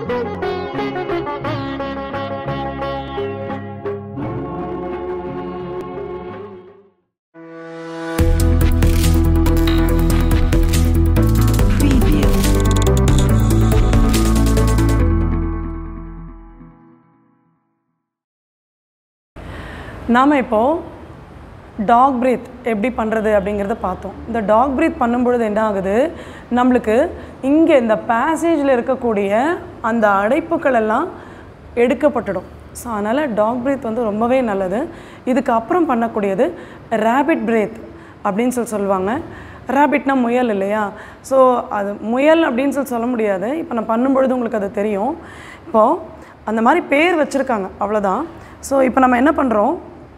Preview. நாம் இப்போது talk breath எப்படி பண்ணுறது அப்படிங்கிறத பார்த்தோம் இந்த டாக் பிரீத் பண்ணும்பொழுது என்ன ஆகுது நம்மளுக்கு இங்கே இந்த பேசேஜில் இருக்கக்கூடிய அந்த அடைப்புகள் எல்லாம் எடுக்கப்பட்டுடும் ஸோ அதனால் டாக் பிரீத் வந்து ரொம்பவே நல்லது இதுக்கு அப்புறம் பண்ணக்கூடியது ரேபிட் பிரீத் அப்படின்னு சொல்லி சொல்லுவாங்க ரேபிட்னா முயல் இல்லையா ஸோ அது முயல் அப்படின்னு சொல்லி சொல்ல முடியாது இப்போ நான் பண்ணும்பொழுது உங்களுக்கு அது தெரியும் இப்போது அந்த மாதிரி பேர் வச்சுருக்காங்க அவ்வளோதான் ஸோ இப்போ நம்ம என்ன பண்ணுறோம்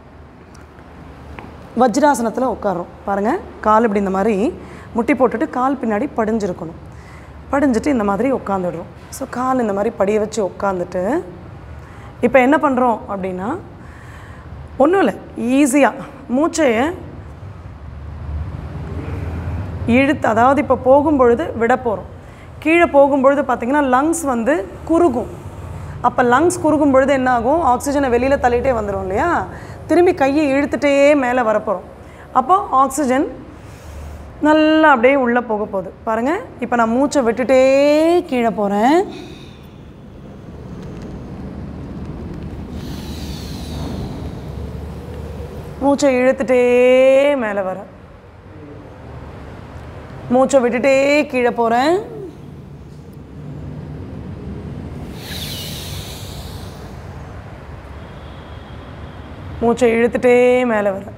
வஜ்ராசனத்தில் உட்காரோம் பாருங்கள் கால் இப்படி இந்த மாதிரி முட்டி போட்டுட்டு கால் பின்னாடி படிஞ்சிருக்கணும் படிஞ்சிட்டு இந்த மாதிரி உட்காந்துடுறோம் ஸோ கால் இந்த மாதிரி படிய வச்சு உட்காந்துட்டு இப்போ என்ன பண்ணுறோம் அப்படின்னா ஒன்றும் இல்லை ஈஸியாக மூச்சையை இழுத்து அதாவது இப்போ போகும்பொழுது விட போகிறோம் கீழே போகும்பொழுது பார்த்திங்கன்னா லங்ஸ் வந்து குறுகும் அப்போ லங்ஸ் குறுகும் பொழுது என்ன ஆகும் ஆக்சிஜனை வெளியில் தள்ளிட்டே வந்துடும் இல்லையா திரும்பி கையை இழுத்துட்டே மேலே வரப்போகிறோம் அப்போ ஆக்சிஜன் நல்லா அப்படியே உள்ளே போக போகுது பாருங்கள் இப்போ நான் மூச்சை விட்டுட்டே கீழே போகிறேன் மூச்சை இழுத்துட்டே மேலே வரேன் மூச்சை விட்டுட்டே கீழே போகிறேன் மூச்சை இழுத்துட்டே மேலே வரேன்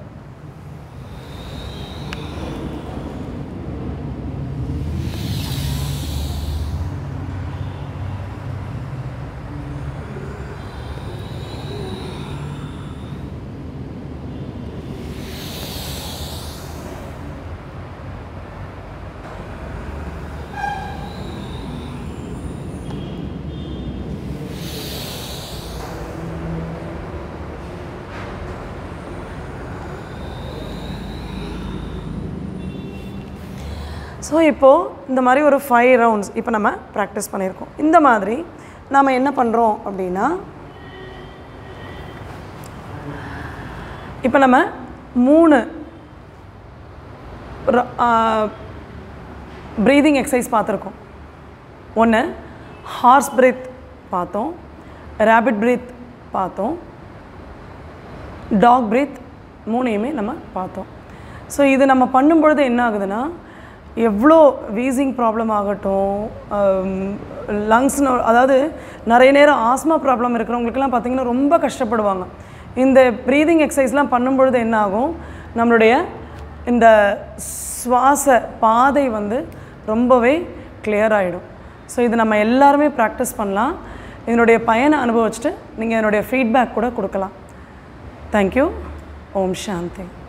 ஸோ இப்போது இந்த மாதிரி ஒரு ஃபைவ் ரவுண்ட்ஸ் இப்போ நம்ம ப்ராக்டிஸ் பண்ணியிருக்கோம் இந்த மாதிரி நாம் என்ன பண்ணுறோம் அப்படின்னா இப்போ நம்ம மூணு ப்ரீதிங் எக்ஸசைஸ் பார்த்துருக்கோம் ஒன்று ஹார்ஸ் பிரீத் பார்த்தோம் ரேபிட் பிரீத் பார்த்தோம் டாக் பிரீத் மூணையுமே நம்ம பார்த்தோம் ஸோ இது நம்ம பண்ணும்பொழுது என்ன ஆகுதுன்னா எவ்வளோ வீசிங் ப்ராப்ளம் ஆகட்டும் லங்ஸ்னு அதாவது நிறைய நேரம் ஆஸ்மா ப்ராப்ளம் இருக்கிறவங்களுக்குலாம் பார்த்திங்கன்னா ரொம்ப கஷ்டப்படுவாங்க இந்த ப்ரீதிங் எக்ஸசைஸ்லாம் பண்ணும்பொழுது என்ன ஆகும் நம்மளுடைய இந்த சுவாச பாதை வந்து ரொம்பவே கிளியர் ஆகிடும் ஸோ இது நம்ம எல்லாருமே ப்ராக்டிஸ் பண்ணலாம் இதனுடைய பயனை அனுபவிச்சுட்டு நீங்கள் இதனுடைய ஃபீட்பேக் கூட கொடுக்கலாம் தேங்க்யூ ஓம் சாந்தி